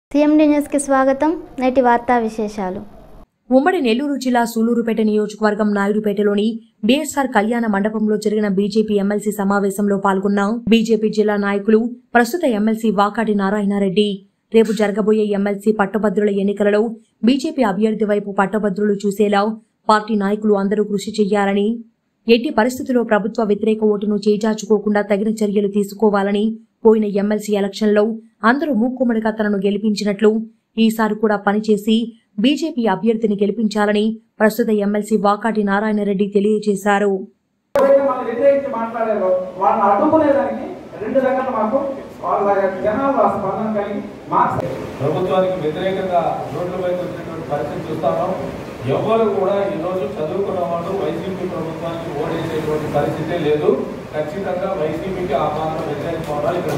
CMD న్యూస్కి స్వాగతం నేటి వార్తా విశేషాలు ఉమ్మడి నెల్లూరు జిల్లా సూలూరుపేట నియోజకవర్గం నాయుడుపేటలోని బీఎస్ఆర్ కళ్యాణ మండపంలో జరిగిన బీజేపీ ఎమ్మెల్సీ సమావేశంలో పాల్గొన్న బీజేపీ జిల్లా నాయకులు ప్రస్తుత ఎమ్మెల్సీ వాకాటి నారాయణరెడ్డి రేపు జరగబోయే ఎమ్మెల్సీ పట్టభద్రుల ఎన్నికలలో బీజేపీ అభ్యర్థి వైపు పట్టభద్రులు చూసేలా పార్టీ నాయకులు అందరూ కృషి చేయాలని ఎట్టి పరిస్థితుల్లో ప్రభుత్వ వ్యతిరేక ఓటును చేజార్చుకోకుండా తగిన చర్యలు తీసుకోవాలని పోయిన ఎమ్మెల్సీ ఎలక్షన్లో అందరూ మూకుమ్మడిగా తనను గెలిపించినట్లు ఈసారి కూడా పనిచేసి బీజేపీ అభ్యర్థిని గెలిపించాలని ప్రస్తుత ఎమ్మెల్సీ వాకాటి నారాయణరెడ్డి తెలియజేశారు ఎవరైతే మనం వ్యతిరేకించి మాట్లాడారో వాళ్ళని అడ్డుకునేదానికి రెండు రకాల మాకు వాళ్ళ జనాలు ఆ స్పందన కలిగి మార్క్స్ ప్రభుత్వానికి వ్యతిరేకంగా రోడ్లపైకి వచ్చినటువంటి పరిస్థితి చూస్తాము ఎవరు కూడా ఈరోజు చదువుకున్న వాళ్ళు వైసీపీ ప్రభుత్వానికి ఓడేసేటువంటి పరిస్థితే లేదు ఖచ్చితంగా వైసీపీకి ఆ మాత్రం వ్యతిరేక పోవడాలు ఇక్కడ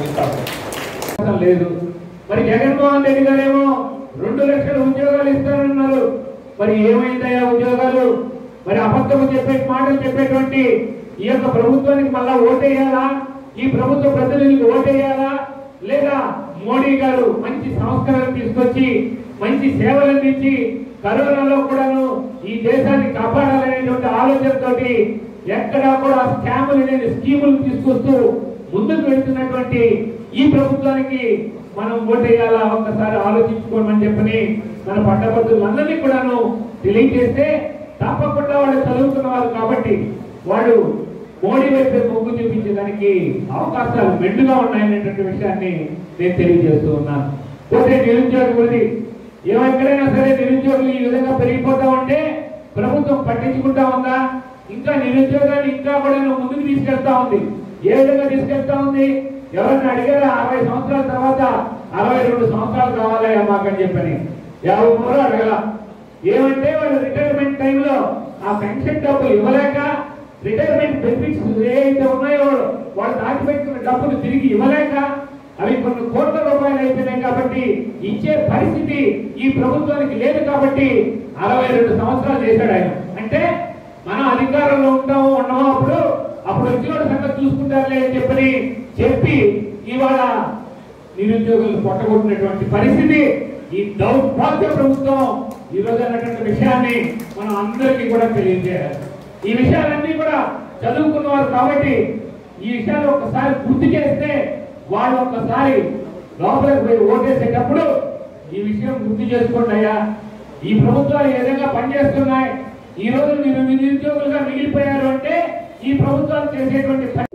ఇస్తాము లేదు మరి జగన్మోహన్ రెడ్డి గారేమో రెండు లక్షల ఉద్యోగాలు ఇస్తానన్నారు మరి ఏమైందయ్యా ఉద్యోగాలు మరి అబద్ధము చెప్పే మాటలు చెప్పేటువంటి ఈ యొక్క ప్రభుత్వానికి మళ్ళా ఓటేయాలా ఈ ప్రభుత్వ ప్రతినిధులకు ఓటేయాలా లేదా మోడీ గారు మంచి సంస్కరణ తీసుకొచ్చి మంచి సేవలు అందించి కరోనాలో కూడాను ఈ దేశాన్ని కాపాడాలనేటువంటి ఆలోచనతోటి ఎక్కడా కూడా స్కాములు లేని స్కీములు తీసుకొస్తూ ముందుకు వెళ్తున్నటువంటి ఈ ప్రభుత్వానికి మనం ఓటేయాలా ఒక్కసారి ఆలోచించుకోమని చెప్పని మన పట్టభద్రులందరినీ కూడాను తెలియజేస్తే తప్పకుండా వాళ్ళు చదువుకున్న వారు కాబట్టి వాళ్ళు మోడీ వైపు మొగ్గు చూపించడానికి అవకాశాలు మెండుగా ఉన్నాయనేటువంటి విషయాన్ని నేను తెలియజేస్తూ ఉన్నాను పోతే నిరుద్యోగ వృద్ధి ఎక్కడైనా సరే నిరుద్యోగులు ఈ విధంగా పెరిగిపోతా ఉంటే ప్రభుత్వం పట్టించుకుంటా ఉందా ఇంకా నిరుద్యోగాన్ని ఇంకా కూడా ముందుకు తీసుకెళ్తా ఉంది ఏ విధంగా తీసుకెళ్తా ఉంది ఎవరిని అడిగారా అరవై సంవత్సరాల తర్వాత అరవై రెండు సంవత్సరాలు కావాలయ్యా మాకని చెప్పని ఎవరు అడగల ఏమంటే వాళ్ళు రిటైర్మెంట్ టైంలో ఆ పెన్షన్ డబ్బులు ఇవ్వలేక రిటైర్మెంట్ బెనిఫిట్స్ ఏవైతే ఉన్నాయో వాళ్ళు దాచిపెట్టుకున్న డబ్బులు తిరిగి ఇవ్వలేక అవి కొన్ని కోట్ల రూపాయలు అయిపోయినాయి కాబట్టి ఇచ్చే పరిస్థితి ఈ ప్రభుత్వానికి లేదు కాబట్టి అరవై రెండు సంవత్సరాలు చేశాడు ఆయన అంటే మనం అధికారంలో ఉంటాము ఉన్నామో అప్పుడు అప్పుడు ఉద్యోగుల సంగతి చూసుకుంటారులే అని చెప్పని చెప్పి ఇవాళ నిరుద్యోగులు పొట్టగొట్టినటువంటి పరిస్థితి ఈ దౌర్భాగ్య ప్రభుత్వం ఈ రోజు అన్నటువంటి విషయాన్ని మనం అందరికీ కూడా తెలియజేయాలి ఈ విషయాలన్నీ కూడా చదువుకున్నవారు కాబట్టి ఈ విషయాలు ఒక్కసారి గుర్తు చేస్తే వాళ్ళు ఒక్కసారి లోపలికి పోయి ఓటేసేటప్పుడు ఈ విషయం గుర్తు చేసుకోండి అయ్యా ఈ ప్రభుత్వాలు ఏ విధంగా పనిచేస్తున్నాయి ఈ రోజు మీరు నిరుద్యోగులుగా మిగిలిపోయారు అంటే ఈ ప్రభుత్వాలు చేసేటువంటి పని